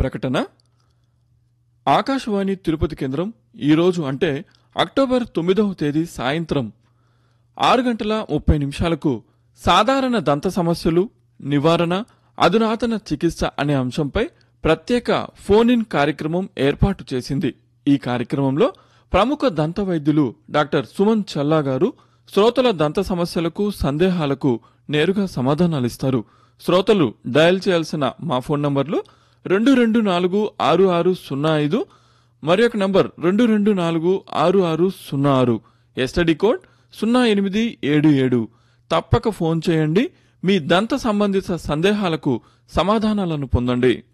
ప్రకటన ఆకాశవాణి తిరుపతి కేంద్రం ఈరోజు అంటే అక్టోబర్ తొమ్మిదవ తేదీ సాయంత్రం ఆరు గంటల ముప్పై నిమిషాలకు సాధారణ దంత సమస్యలు నివారణ అధునాతన చికిత్స అనే అంశంపై ప్రత్యేక ఫోన్ ఇన్ కార్యక్రమం ఏర్పాటు చేసింది ఈ కార్యక్రమంలో ప్రముఖ దంత వైద్యులు డాక్టర్ సుమన్ చల్లా గారు శ్రోతల దంత సమస్యలకు సందేహాలకు నేరుగా సమాధానాలిస్తారు శ్రోతలు డయల్ చేయాల్సిన మా ఫోన్ నంబర్లు రెండు రెండు నాలుగు ఆరు ఆరు సున్నా ఐదు మరి ఒక నంబర్ రెండు రెండు నాలుగు ఆరు ఆరు సున్నా ఆరు ఎస్టడీ కోడ్ సున్నా ఎనిమిది ఏడు ఏడు తప్పక ఫోన్ చేయండి మీ దంత సంబంధిత సందేహాలకు సమాధానాలను పొందండి